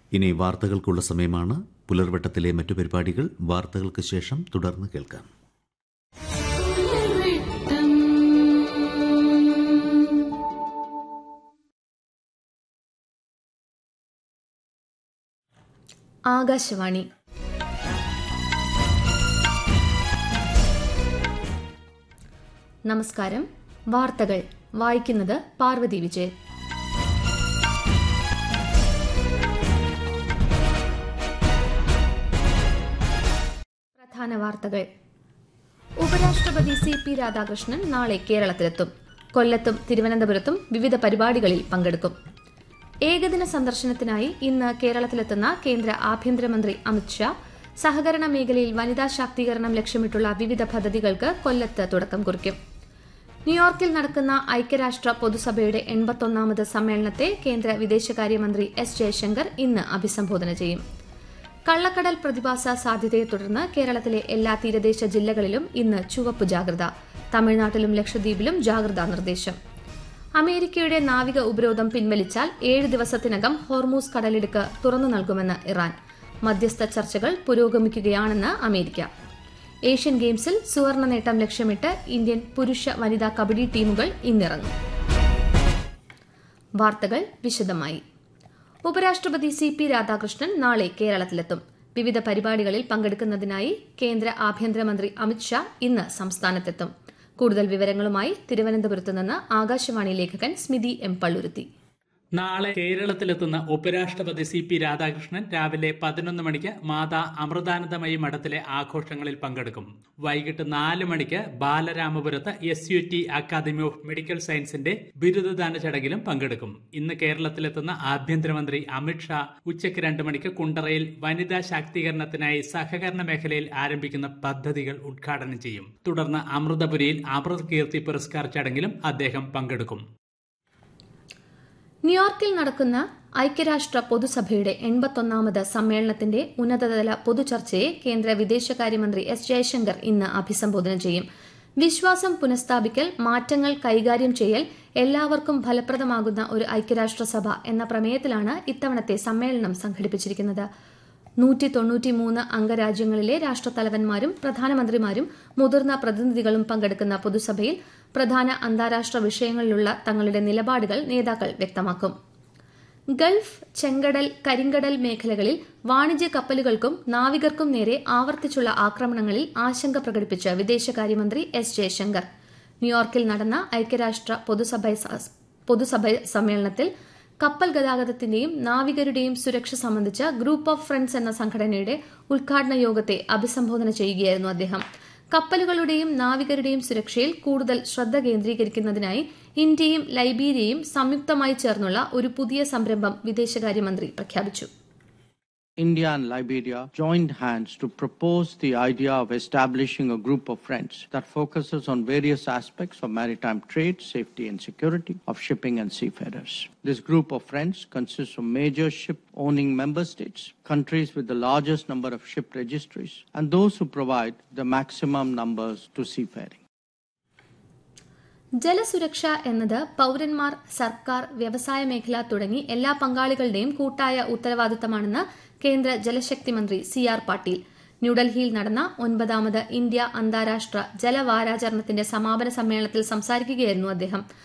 ഇനി വാർത്തകൾക്കുള്ള സമയമാണ് പുലർവട്ടത്തിലെ മറ്റു പരിപാടികൾ വാർത്തകൾക്ക് ശേഷം തുടർന്ന് കേൾക്കാം ആകാശവാണി നമസ്കാരം വാർത്തകൾ വായിക്കുന്നത് പാർവതി വിജയ് പ്രധാന വാർത്തകൾ ഉപരാഷ്ട്രപതി സി പി രാധാകൃഷ്ണൻ നാളെ കേരളത്തിലെത്തും കൊല്ലത്തും തിരുവനന്തപുരത്തും വിവിധ പരിപാടികളിൽ പങ്കെടുക്കും ഏകദിന സന്ദർശനത്തിനായി ഇന്ന് കേരളത്തിലെത്തുന്ന കേന്ദ്ര ആഭ്യന്തരമന്ത്രി അമിത്ഷാ സഹകരണ മേഖലയിൽ വനിതാ ശാക്തീകരണം ലക്ഷ്യമിട്ടുള്ള വിവിധ പദ്ധതികൾക്ക് കൊല്ലത്ത് തുടക്കം കുറിക്കും ന്യൂയോർക്കിൽ നടക്കുന്ന ഐക്യരാഷ്ട്ര പൊതുസഭയുടെ എൺപത്തൊന്നാമത് സമ്മേളനത്തെ കേന്ദ്ര വിദേശകാര്യമന്ത്രി എസ് ജയശങ്കർ ഇന്ന് അഭിസംബോധന ചെയ്യും കള്ളക്കടൽ പ്രതിഭാസ സാധ്യതയെ തുടർന്ന് കേരളത്തിലെ എല്ലാ തീരദേശ ജില്ലകളിലും ഇന്ന് ചുവപ്പ് ജാഗ്രത തമിഴ്നാട്ടിലും ലക്ഷദ്വീപിലും ജാഗ്രതാ നിർദ്ദേശം അമേരിക്കയുടെ നാവിക ഉപരോധം പിൻവലിച്ചാൽ ഏഴ് ദിവസത്തിനകം ഹോർമൂസ് കടലിടുക്ക് തുറന്നു നൽകുമെന്ന് ഇറാൻ മധ്യസ്ഥ ചർച്ചകൾ പുരോഗമിക്കുകയാണെന്ന് അമേരിക്ക ഏഷ്യൻ ഗെയിംസിൽ സുവർണ നേട്ടം ലക്ഷ്യമിട്ട് ഇന്ത്യൻ പുരുഷ വനിതാ കബഡി ടീമുകൾ ഇന്നിറങ്ങും വാർത്തകൾ വിശദമായി ഉപരാഷ്ട്രപതി സി പി രാധാകൃഷ്ണൻ നാളെ കേരളത്തിലെത്തും വിവിധ പരിപാടികളിൽ പങ്കെടുക്കുന്നതിനായി കേന്ദ്ര ആഭ്യന്തരമന്ത്രി അമിത്ഷാ ഇന്ന് സംസ്ഥാനത്തെത്തും കൂടുതൽ വിവരങ്ങളുമായി തിരുവനന്തപുരത്ത് നിന്ന് ആകാശവാണി ലേഖകൻ സ്മിതി എം പള്ളുരുത്തി നാളെ കേരളത്തിലെത്തുന്ന ഉപരാഷ്ട്രപതി സി പി രാധാകൃഷ്ണൻ രാവിലെ പതിനൊന്ന് മണിക്ക് മാതാ അമൃതാനന്ദമയി മഠത്തിലെ ആഘോഷങ്ങളിൽ പങ്കെടുക്കും വൈകിട്ട് നാല് മണിക്ക് ബാലരാമപുരത്ത് S U T academy of medical സയൻസിന്റെ ബിരുദദാന ചടങ്ങിലും പങ്കെടുക്കും ഇന്ന് കേരളത്തിലെത്തുന്ന ആഭ്യന്തരമന്ത്രി അമിത്ഷാ ഉച്ചയ്ക്ക് രണ്ട് മണിക്ക് കുണ്ടറയിൽ വനിതാ ശാക്തീകരണത്തിനായി സഹകരണ മേഖലയിൽ ആരംഭിക്കുന്ന പദ്ധതികൾ ഉദ്ഘാടനം ചെയ്യും തുടർന്ന് അമൃതപുരിയിൽ അമൃത് കീർത്തി പുരസ്കാർ ചടങ്ങിലും അദ്ദേഹം പങ്കെടുക്കും ന്യൂയോർക്കിൽ നടക്കുന്ന ഐക്യരാഷ്ട്ര പൊതുസഭയുടെ എൺപത്തൊന്നാമത് സമ്മേളനത്തിന്റെ ഉന്നതതല പൊതുചർച്ചയെ കേന്ദ്ര വിദേശകാര്യമന്ത്രി എസ് ജയശങ്കർ ഇന്ന് അഭിസംബോധന ചെയ്യും വിശ്വാസം പുനഃസ്ഥാപിക്കൽ മാറ്റങ്ങൾ കൈകാര്യം ചെയ്യൽ എല്ലാവർക്കും ഫലപ്രദമാകുന്ന ഒരു ഐക്യരാഷ്ട്രസഭ എന്ന പ്രമേയത്തിലാണ് ഇത്തവണത്തെ സമ്മേളനം സംഘടിപ്പിച്ചിരിക്കുന്നത് നൂറ്റി തൊണ്ണൂറ്റിമൂന്ന് അംഗരാജ്യങ്ങളിലെ രാഷ്ട്രത്തലവന്മാരും പ്രധാനമന്ത്രിമാരും മുതിർന്ന പ്രതിനിധികളും പങ്കെടുക്കുന്ന പൊതുസഭയിൽ പ്രധാന അന്താരാഷ്ട്ര വിഷയങ്ങളിലുള്ള തങ്ങളുടെ നിലപാടുകൾ നേതാക്കൾ വ്യക്തമാക്കും ഗൾഫ് ചെങ്കടൽ കരിങ്കടൽ മേഖലകളിൽ വാണിജ്യ കപ്പലുകൾക്കും നാവികർക്കും നേരെ ആവർത്തിച്ചുള്ള ആക്രമണങ്ങളിൽ ആശങ്ക പ്രകടിപ്പിച്ച വിദേശകാര്യമന്ത്രി എസ് ജയശങ്കർ ന്യൂയോർക്കിൽ നടന്ന ഐക്യരാഷ്ട്ര പൊതുസഭ പൊതുസഭ സമ്മേളനത്തിൽ കപ്പൽ ഗതാഗതത്തിന്റെയും നാവികരുടെയും സുരക്ഷ സംബന്ധിച്ച ഗ്രൂപ്പ് ഓഫ് ഫ്രണ്ട്സ് എന്ന സംഘടനയുടെ ഉദ്ഘാടന യോഗത്തെ അഭിസംബോധന ചെയ്യുകയായിരുന്നു അദ്ദേഹം കപ്പലുകളുടെയും നാവികരുടെയും സുരക്ഷയിൽ കൂടുതൽ ശ്രദ്ധ കേന്ദ്രീകരിക്കുന്നതിനായി ഇന്ത്യയും ലൈബീരിയയും സംയുക്തമായി ചേർന്നുള്ള ഒരു പുതിയ സംരംഭം വിദേശകാര്യമന്ത്രി പ്രഖ്യാപിച്ചു India and Liberia joined hands to propose the idea of establishing a group of friends that focuses on various aspects of maritime trade, safety and security of shipping and seafarers. This group of friends consists of major ship owning member states, countries with the largest number of ship registries, and those who provide the maximum numbers to seafaring. ജലസുരക്ഷ എന്നത് പൌരന്മാർ സർക്കാർ വ്യവസായ മേഖല തുടങ്ങി എല്ലാ പങ്കാളികളുടെയും കൂട്ടായ ഉത്തരവാദിത്തമാണെന്ന് കേന്ദ്ര ജലശക്തി മന്ത്രി സി ആർ പാട്ടീൽ ന്യൂഡൽഹിയിൽ നടന്ന ഒൻപതാമത് ഇന്ത്യ അന്താരാഷ്ട്ര ജലവാരാചരണത്തിന്റെ സമാപന സമ്മേളനത്തിൽ സംസാരിക്കുകയായിരുന്നു അദ്ദേഹം